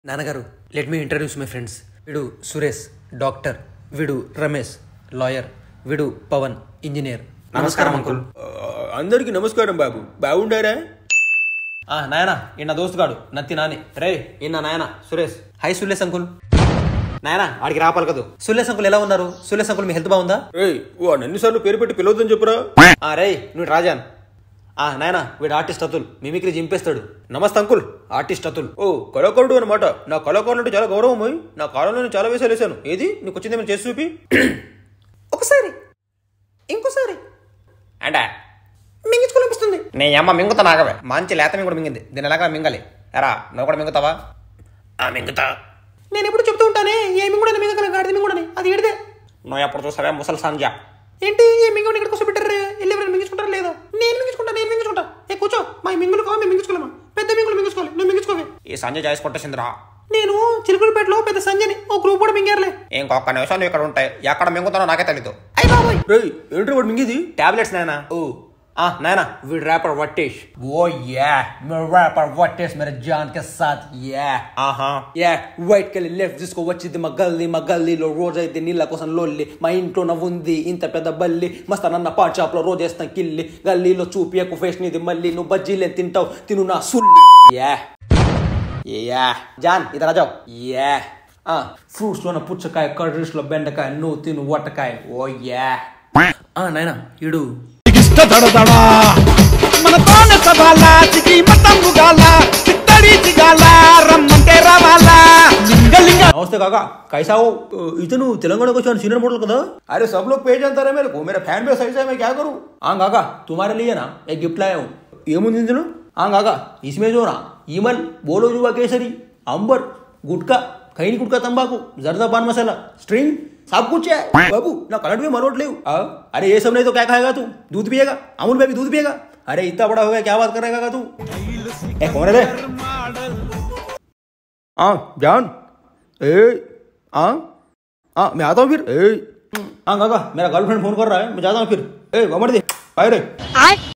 నాన్నగారు let me introduce my friends వీడు Suresh doctor వీడు రమేష్ లాయర్ వీడు పవన్ ఇంజనీర్ నమస్కారం అంకుల్ అందరికి నమస్కారం బాబు బాగుండారా ఆ నాయన ఈయన దోస్తుగాడు నత్తి నాని రే ఈయన నాయన సురేష్ హాయ్ సురేష్ అంకుల్ నాయన ఆడికి రాపాలి కదా సురేష్ అంకుల్ ఎలా ఉన్నారు సురేష్ అంకుల్ మీ హెల్త్ బాగుందా రేయ్ ఓ అన్నిసార్లు పేరు పెట్టి పిలవద్దని చెప్పురా ఆ రే నువ్వు రాజాన్ ఆ నాయన వీడు ఆర్టిస్ట్ అతుల్ మిమిక్రీ జింపేస్తాడు నమస్తే అంకుల్ ఆర్టిస్ట్ అతుల్ ఓ కళాకారుడు అనమాట నా కళాకారులు అంటే చాలా గౌరవం పోయి నా కాలంలో నేను చాలా వేసాలు వేసాను ఏది నీకు వచ్చింది ఏమైనా చేసి చూపి ఒకసారి ఇంకోసారి అంటే మింగించుకోలేపిస్తుంది నే అమ్మ మింగుతా నాగవే మంచి లేత మింగుడు మింగింది దీని ఎలాగా మింగాలి ఎరా నువ్వు కూడా మింగుతావా ఆ మింగుతా నేను ఎప్పుడు చెప్తూ ఉంటానే ఏ మింగుడని మింగగల గాడిద మింగుడని అది ఏడిదే నువ్వు ఎప్పుడు చూసావే ముసలి సంజ ఏంటి ఏ మింగుడు ఇక్కడ కోసం పెట్టారు వెళ్ళి ఎవరైనా మింగించుకుంటారా లేదా నేను మింగించుకుంటా నేను మింగించుకుంటా ఏ కూర్చో మా మింగులు కావాలి మేము మింగించుకోలేమా పెద్ద మింగులు మింగించుకోవాలి నువ్వు మింగించుకోవే ఈ సంజ చేసి కొట్టేసిందిరా నేను చిలుకలపేటలో పెద్ద సంజని ఓ గ్రూప్ కూడా మింగారులే ఇంకొక నిమిషాలు ఇక్కడ ఉంటాయి ఎక్కడ మింగుతానో నాకే తెలీదు అయ్యి బాబోయ్ రేయ్ ఏంటి వాడు మింగిది టాబ్లెట్స్ నాయనా ఓ ఆ నాయనా వీడు ర్యాపర్ వట్టేష్ ఓ యా मेरा रैपर वटेश मेरे जान के साथ యా ఆహా యా వైట్ కెళ్ళి లెఫ్ట్ తీసుకో వచ్చింది మా గల్లీ మా గల్లీలో రోజు అయితే నీళ్ళ కోసం లొల్లి మా ఇంట్లో నవ్వుంది ఇంత పెద్ద బల్లి మస్తానన్న పాన్ షాప్ లో రోజు వేస్తాం కిల్లి గల్లీలో చూపియకు ఫేషన్ ఇది మళ్ళీ నువ్వు బజ్జీలే తింటావు తిను నా సుల్లి యా యా జాన్ ఇది రాజావు యా ఫ్రూట్స్ లోన పుచ్చకాయ కర్రీస్ లో బెండకాయ నువ్వు తిను వట్టకాయ ఓ యా ఆ నాయనా ఇడు ఇష్ట దడదడా మనతోనే సభాల చికి మతంబుగాల చిత్తడి చిగాల రమ్మంటే రావాలా లింగలింగ నమస్తే కాకా కైసావు ओ, इतनु तेलंगाना को सीनियर मॉडल కదా अरे सब लोग पेज जानता है मेरे को मेरा फैन बेस ऐसा है मैं क्या करूं हाँ काका तुम्हारे लिए ना एक गिफ्ट लाया हूँ ఏముంది ఇందులో हाँ काका इसमें जो ना ईमल बोलो जुआ केसरी अंबर गुटका खैनी गुटका तंबाकू जर्दा पान मसाला स्ट्रिंग सब कुछ है बाबू ना कलट में मरोट ले आ? अरे ये सब नहीं तो क्या खाएगा तू दूध पिएगा अमूल बेबी दूध पिएगा अरे इतना बड़ा हो गया क्या बात करेगा तू ए कौन है रे हाँ जान ए हाँ हाँ मैं आता हूँ फिर ए हाँ काका मेरा गर्लफ्रेंड फोन कर रहा है मैं जाता हूँ फिर ए वमर दे आए रे